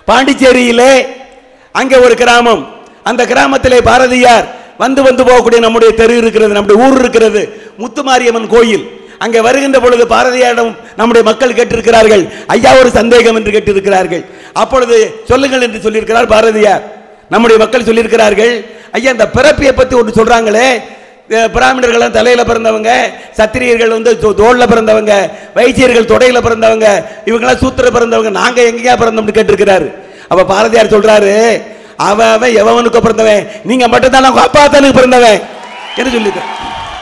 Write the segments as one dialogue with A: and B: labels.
A: பாண்டிச்சேரியிலே அங்கே ஒரு கிராமம் அந்த கிராமத்திலே பாரதியார் வந்து வந்து போகக்கூடிய நம்முடைய தெரு இருக்கிறது நம்முடைய ஊர் இருக்கிறது முத்துமாரியம்மன் கோயில் அங்கே வருகின்ற பொழுது பாரதியாரிடம் நம்முடைய மக்கள் கேட்டிருக்கிறார்கள் ஐயா ஒரு சந்தேகம் என்று கேட்டிருக்கிறார்கள் அப்பொழுது சொல்லுங்கள் என்று சொல்லியிருக்கிறார் பாரதியார் நம்முடைய மக்கள் சொல்லியிருக்கிறார்கள் ஐயா இந்த பிறப்பியை பத்தி ஒன்று சொல்றாங்களே அஹ் பிராமணர்கள் தலையில பிறந்தவங்க சத்திரியர்கள் வந்து தோ- தோள்ல பிறந்தவங்க வைத்தியர்கள் தொடையில பிறந்தவங்க இவங்கெல்லாம் சூத்திர பிறந்தவங்க நாங்க எங்கேயா பிறந்தோம்னு கேட்டிருக்கிறாரு அப்ப பாரதியார் சொல்றாரு அவன் அவன் எவனுக்கு பிறந்தவன் நீங்க மட்டும் தான் உங்க அப்பா தானுக்கு பிறந்தவன் என்று சொல்லியிருக்கார்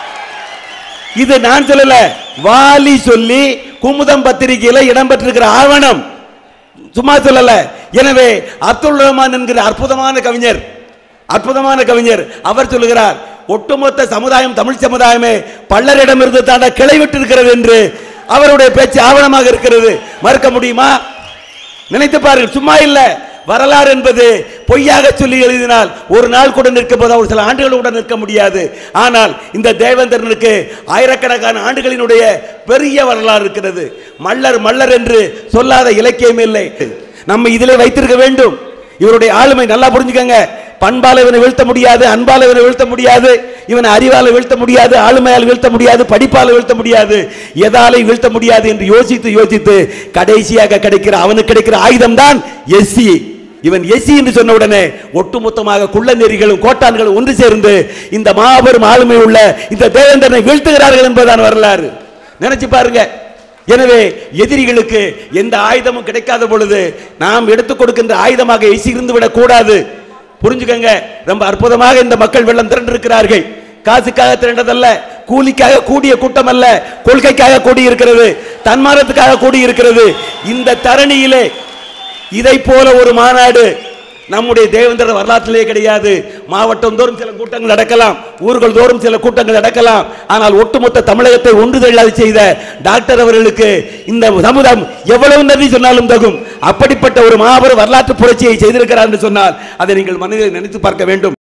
A: இது நான் சொல்லல வாலி சொல்லி குமுதம் பத்திரிகையில இடம்பெற்றிருக்கிற ஆவணம் சும்மா சொல்லல எனவே அப்துல் ரஹ்மான் என்கிற அற்புதமான கவிஞர் அற்புதமான கவிஞர் அவர் சொல்லுகிறார் ஒட்டுமொத்த சமுதாயம் தமிழ் சமுதாயமே பல்லரிடமிருந்து தாண்ட கிளை விட்டு இருக்கிறது என்று அவருடைய பேச்சு ஆவணமாக இருக்கிறது மறுக்க முடியுமா நினைத்து பாருங்கள் சும்மா இல்ல வரலாறு என்பது பொய்யாக சொல்லி எழுதினால் ஒரு நாள் கூட நிற்க போது ஒரு சில ஆண்டுகள் கூட நிற்க முடியாது ஆனால் இந்த தேவேந்திரனுக்கு ஆயிரக்கணக்கான ஆண்டுகளினுடைய பெரிய வரலாறு இருக்கிறது மல்லர் மல்லர் என்று சொல்லாத இலக்கியம் இல்லை நம்ம இதிலே வைத்திருக்க வேண்டும் இவருடைய ஆளுமை நல்லா புரிஞ்சுக்கங்க பண்பால இவனை வீழ்த்த முடியாது அன்பால இவனை வீழ்த்த முடியாது இவனை அறிவால வீழ்த்த முடியாது ஆளுமையால் வீழ்த்த முடியாது படிப்பால வீழ்த்த முடியாது எதாலை வீழ்த்த முடியாது என்று யோசித்து யோசித்து கடைசியாக கிடைக்கிற அவனுக்கு கிடைக்கிற ஆயுதம் தான் எஸ்சி இவன் எஸ்சி என்று சொன்ன உடனே ஒட்டுமொத்தமாக குள்ள நெறிகளும் கோட்டான்களும் ஒன்று சேர்ந்து இந்த மாபெரும் ஆளுமை உள்ள இந்த தேவேந்திரனை வீழ்த்துகிறார்கள் என்பதுதான் வரலாறு நினைச்சு பாருங்க எனவே எதிரிகளுக்கு எந்த ஆயுதமும் கிடைக்காத பொழுது நாம் எடுத்துக் கொடுக்கின்ற ஆயுதமாக எசி இருந்து விடக் கூடாது புரிஞ்சுக்கங்க ரொம்ப அற்புதமாக இந்த மக்கள் வெள்ளம் திரண்டிருக்கிறார்கள் காசுக்காக திரண்டதல்ல கூலிக்காக கூடிய கூட்டம் அல்ல கொள்கைக்காக கூடி இருக்கிறது தன்மானத்துக்காக கூடி இருக்கிறது இந்த தரணியிலே இதை போல ஒரு மாநாடு நம்முடைய தேவேந்திர வரலாற்றிலே கிடையாது மாவட்டம் தோறும் சில கூட்டங்கள் நடக்கலாம் ஊர்கள் தோறும் சில கூட்டங்கள் நடக்கலாம் ஆனால் ஒட்டுமொத்த தமிழகத்தை ஒன்று தள்ளாது செய்த டாக்டர் அவர்களுக்கு இந்த சமுதாயம் எவ்வளவு நன்றி சொன்னாலும் தகும் அப்படிப்பட்ட ஒரு மாபெரும் வரலாற்று புரட்சியை செய்திருக்கிறார் என்று சொன்னால் அதை நீங்கள் மனதில் நினைத்து பார்க்க வேண்டும்